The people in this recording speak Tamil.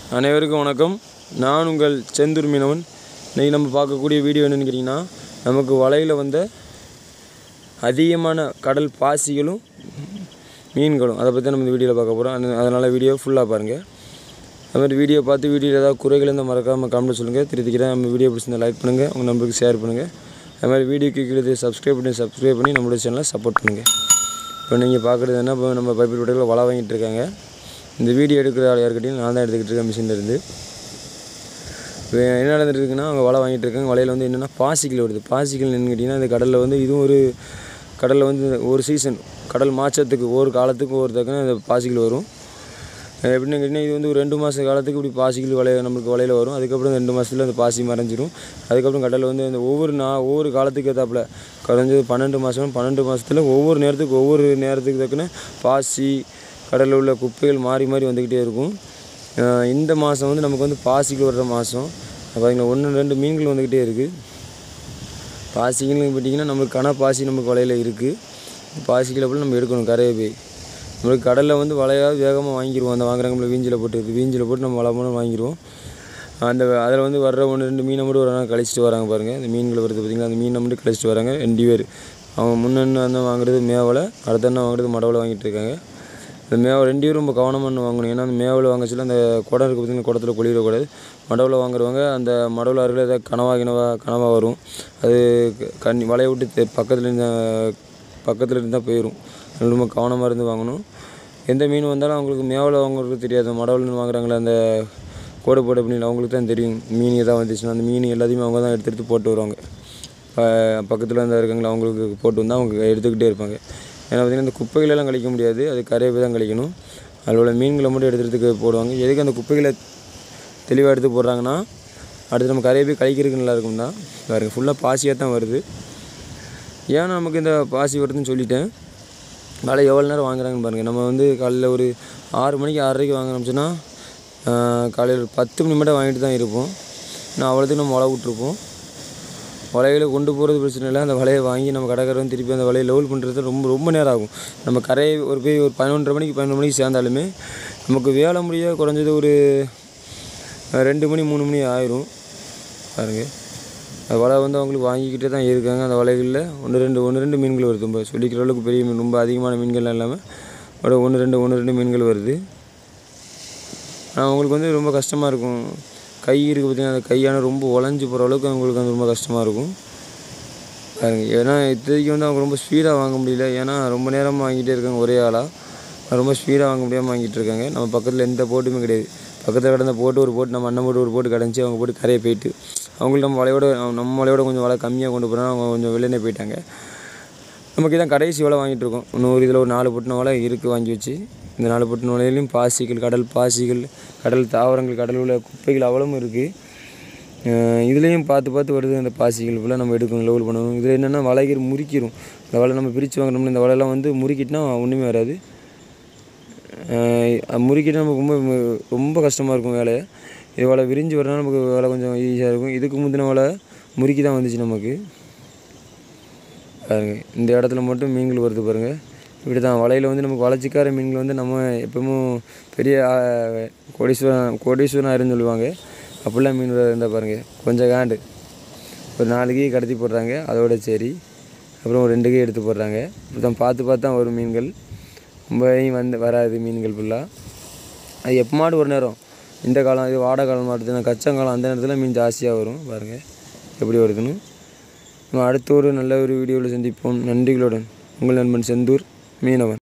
அனைவருக்கும் வணக்கம் நான் உங்கள் செந்தூர் மீனவன் இன்றைக்கி நம்ம பார்க்கக்கூடிய வீடியோ என்னன்னு கேட்டிங்கன்னா நமக்கு வலையில் வந்த அதிகமான கடல் பாசிகளும் மீன்களும் அதை பற்றி நம்ம இந்த வீடியோவில் பார்க்க போகிறோம் அதனால் வீடியோ ஃபுல்லாக பாருங்கள் அது மாதிரி வீடியோ பார்த்து வீடியோவில் ஏதாவது குறைகள் இருந்தால் மறக்காமல் கமெண்ட் சொல்லுங்கள் திருத்திக்கிறேன் நம்ம வீடியோ பிடிச்சிருந்தா லைக் பண்ணுங்கள் உங்கள் நம்பருக்கு ஷேர் பண்ணுங்கள் அது மாதிரி வீடியோக்கு கீழே சப்ஸ்கிரைப் பண்ணி சப்ஸ்கிரைப் பண்ணி நம்மளுடைய சேனலை சப்போர்ட் பண்ணுங்கள் இப்போ நீங்கள் பார்க்குறது என்ன இப்போ நம்ம பைப்பில் விடையில் வலை வாங்கிட்டு இருக்காங்க இந்த வீடியோ எடுக்கிற ஆள் யாருக்கிட்டையும் நான் தான் எடுத்துக்கிட்டு இருக்கேன் மிஷினில் இருந்து இப்போ என்ன நடந்துட்டு இருக்குன்னா அவங்க வலை வாங்கிட்டு இருக்காங்க வலையில் வந்து என்னென்னா பாசிகள் வருது பாசிகள் என்னன்னு கேட்டிங்கன்னா இந்த கடலில் வந்து இதுவும் ஒரு கடலில் வந்து ஒரு சீசன் கடல் மாற்றத்துக்கு ஒரு காலத்துக்கு ஒரு தக்கன இந்த பாசிகள் வரும் அஹ் எப்படின்னு கேட்டிங்கன்னா இது வந்து ஒரு ரெண்டு மாத காலத்துக்கு இப்படி பாசிகள் வலைய நம்மளுக்கு வலையில் வரும் அதுக்கப்புறம் இந்த ரெண்டு மாதத்துல அந்த பாசி மறைஞ்சிரும் அதுக்கப்புறம் கடலில் வந்து அந்த ஒவ்வொரு நா ஒவ்வொரு காலத்துக்கு ஏற்றாப்புல குறைஞ்சது பன்னெண்டு மாதம் பன்னெண்டு மாதத்துல ஒவ்வொரு நேரத்துக்கு ஒவ்வொரு நேரத்துக்கு தக்கன பாசி கடலில் உள்ள குப்பைகள் மாறி மாறி வந்துக்கிட்டே இருக்கும் அஹ் இந்த மாதம் வந்து நமக்கு வந்து பாசிகள் வர்ற மாதம் பார்த்தீங்கன்னா ஒன்று ரெண்டு மீன்கள் வந்துக்கிட்டே இருக்குது பாசிகள்னு பார்த்தீங்கன்னா நம்மளுக்கு கன பாசி நமக்கு வலையில் இருக்குது பாசிகளை போல் நம்ம எடுக்கணும் கரையை போய் நம்மளுக்கு கடலில் வந்து வலையாக வேகமாக வாங்கிடுவோம் அந்த வாங்குறாங்கல்ல வீஞ்சில் போட்டு இது வீஞ்சில் போட்டு நம்ம வலை மூலம் வாங்கிடுவோம் அந்த அதில் வந்து வர்ற ஒன்று ரெண்டு மீனை மட்டும் ஒரு நாள் கழிச்சிட்டு வராங்க பாருங்கள் இந்த மீன்கள் வருது பார்த்தீங்களா அந்த மீனை மட்டும் கழிச்சிட்டு வராங்க ரெண்டு பேர் அவங்க முன்னெண்ணு வந்து வாங்குறது மேவலை அடுத்த எண்ணெய் வாங்குறது மடவலை வாங்கிட்டு இருக்காங்க இந்த மேவை ரெண்டு பேரும் ரொம்ப கவனமாக வாங்கணும் ஏன்னா அந்த மேவில் வாங்கச்சில அந்த குடம் இருக்குது பார்த்தீங்கன்னா குடத்தில் கொளிடக்கூடாது மடவில் வாங்குறவங்க அந்த மடவில் அருகில் ஏதாவது கனவா கிணவா கனவா வரும் அது கண்ணி வலையை விட்டு தெ- பக்கத்தில் இருந்த பக்கத்தில் இருந்தால் போயிடும் அதனால ரொம்ப கவனமாக இருந்து வாங்கணும் எந்த மீன் வந்தாலும் அவங்களுக்கு மேவில் வாங்குறது தெரியாது மடவில் வாங்குறாங்களே அந்த கோடை போட அப்படின்னு அவங்களுக்கு தான் தெரியும் மீன் எதாவது வந்துச்சுன்னா அந்த மீன் எல்லாத்தையுமே அவங்க தான் எடுத்து எடுத்து போட்டு வருவாங்க ப- பக்கத்தில் இருந்தால் இருக்காங்களா அவங்களுக்கு போட்டு வந்தால் அவங்க எடுத்துக்கிட்டே இருப்பாங்க ஏன்னா பார்த்திங்கன்னா இந்த குப்பைகளெல்லாம் கழிக்க முடியாது அது கரையை போய் தான் கழிக்கணும் அதில் உள்ள மீன்களை மட்டும் எடுத்து எடுத்து போடுவாங்க எதுக்கு அந்த குப்பைகளை தெளிவாக எடுத்து போடுறாங்கன்னா அடுத்து நம்ம கரையை போய் கழிக்கிறதுக்கு நல்லா இருக்கும் தான் பாருங்க ஃபுல்லாக பாசியாக தான் வருது ஏன் நமக்கு இந்த பாசி வருதுன்னு சொல்லிட்டேன் வலை எவ்வளோ நேரம் வாங்குறாங்கன்னு பாருங்கள் நம்ம வந்து காலையில் ஒரு ஆறு மணிக்கு ஆறரைக்கு வாங்கினோம்னா காலையில் ஒரு பத்து மணி மட்டும் வாங்கிட்டு தான் இருப்போம் நான் அவ்வளோத்துக்கு நம்ம வலை விட்ருப்போம் வலைகளை கொண்டு போகிறது பிரச்சனை இல்லை அந்த வலையை வாங்கி நம்ம கடைக்காரன் திருப்பி அந்த வலையை லெவல் பண்ணுறது ரொம்ப ரொம்ப நேரம் ஆகும் நம்ம கரையை ஒரு போய் ஒரு பதினொன்றரை மணிக்கு பதினொன்று மணிக்கு சேர்ந்தாலுமே நமக்கு வேலை முடிய குறைஞ்சது ஒரு அஹ், ரெண்டு மணி மூணு மணி ஆயிரும் பாருங்க அந்த வலை வந்து அவங்களுக்கு வாங்கிக்கிட்டே தான் இருக்காங்க அந்த வலைகளில் ஒன்று ரெண்டு ஒன்று ரெண்டு மீன்கள் வருது ரொம்ப சொல்லிக்கிற அளவுக்கு பெரிய மீன் ரொம்ப அதிகமான மீன்கள்லாம் இல்லாமல் ஒரு ஒன்று ரெண்டு ஒன்று ரெண்டு மீன்கள் வருது ஆனால் அவங்களுக்கு வந்து ரொம்ப கஷ்டமாக இருக்கும் கை இருக்குது பார்த்தீங்கன்னா அந்த கையான ரொம்ப உடஞ்சி போகிற அளவுக்கு அவங்களுக்கு வந்து ரொம்ப கஷ்டமாக இருக்கும் பாருங்க ஏன்னா இப்போதைக்கு வந்து அவங்க ரொம்ப ஸ்பீடாக வாங்க முடியல ஏன்னா ரொம்ப நேரமாக வாங்கிட்டே இருக்காங்க ஒரே ஆளாக ரொம்ப ஸ்பீடாக வாங்க முடியாமல் வாங்கிட்டு இருக்காங்க நம்ம பக்கத்தில் எந்த போட்டுமே கிடையாது பக்கத்தில் கிடந்த போட்டு ஒரு போட்டு நம்ம அண்ணன் போட்டு ஒரு போட்டு கிடஞ்சி அவங்க போட்டு கரையை போயிட்டு அவங்களுக்கு நம்ம வலையோட நம்ம வலையோட கொஞ்சம் வலை கம்மியாக கொண்டு போனால் அவங்க கொஞ்சம் வெளியே போயிட்டாங்க நமக்கு இதான் கடைசி வலை வாங்கிட்டு இருக்கோம் இன்னும் ஒரு இதில் ஒரு நாலு பொட்டின வலை இருக்குது வாங்கி வச்சு இந்த நாலு பொட்டின வலையிலையும் பாசிகள் கடல் பாசிகள் கடல் தாவரங்கள் கடல் உள்ள குப்பைகள் அவ்வளவும் இருக்குது இதுலேயும் பார்த்து பார்த்து வருது அந்த பாசிகள் ஃபுல்லாக நம்ம எடுக்கணும் லெவல் பண்ணணும் இதில் என்னென்னா வலைகள் முறிக்கிறோம் இந்த வலை நம்ம பிரித்து வாங்கினோம்னா இந்த வலையெல்லாம் வந்து முறுக்கிட்டுனா ஒன்றுமே வராது அஹ் முறுக்கிட்டு நமக்கு ரொம்ப ரொம்ப கஷ்டமாக இருக்கும் வேலை இது வலை விரிஞ்சு வரனால நமக்கு வேலை கொஞ்சம் ஈஸியாக இருக்கும் இதுக்கு முந்தின வலை முறுக்கி தான் வந்துச்சு நமக்கு பாருங்க இந்த இடத்துல மட்டும் மீன்கள் வருது பாருங்கள் இப்படி தான் வலையில் வந்து நமக்கு வளர்ச்சிக்கார மீன்கள் வந்து நம்ம எப்பவும் பெரிய ஆ, கோடீஸ்வரன் கோடீஸ்வரன் ஆயிருன்னு சொல்லுவாங்க அப்படிலாம் மீன் இருந்தால் பாருங்கள் கொஞ்சம் காண்டு ஒரு நாலு கீ கடத்தி போடுறாங்க அதோட சரி அப்புறம் ஒரு ரெண்டு கீ எடுத்து போடுறாங்க இப்படி தான் பார்த்து பார்த்து தான் வரும் மீன்கள் ரொம்பவும் வந்து வராது மீன்கள் ஃபுல்லாக அது எப்பமாடு ஒரு நேரம் இந்த காலம் இது வாடை காலம் மாட்டுதுன்னா கச்சங்காலம் அந்த நேரத்தில் மீன் ஜாஸ்தியாக வரும் பாருங்கள் எப்படி வருதுன்னு நம்ம அடுத்த ஒரு நல்ல ஒரு வீடியோவில் சந்திப்போம் நன்றிகளுடன் உங்கள் நண்பன் செந்தூர் மீனவன்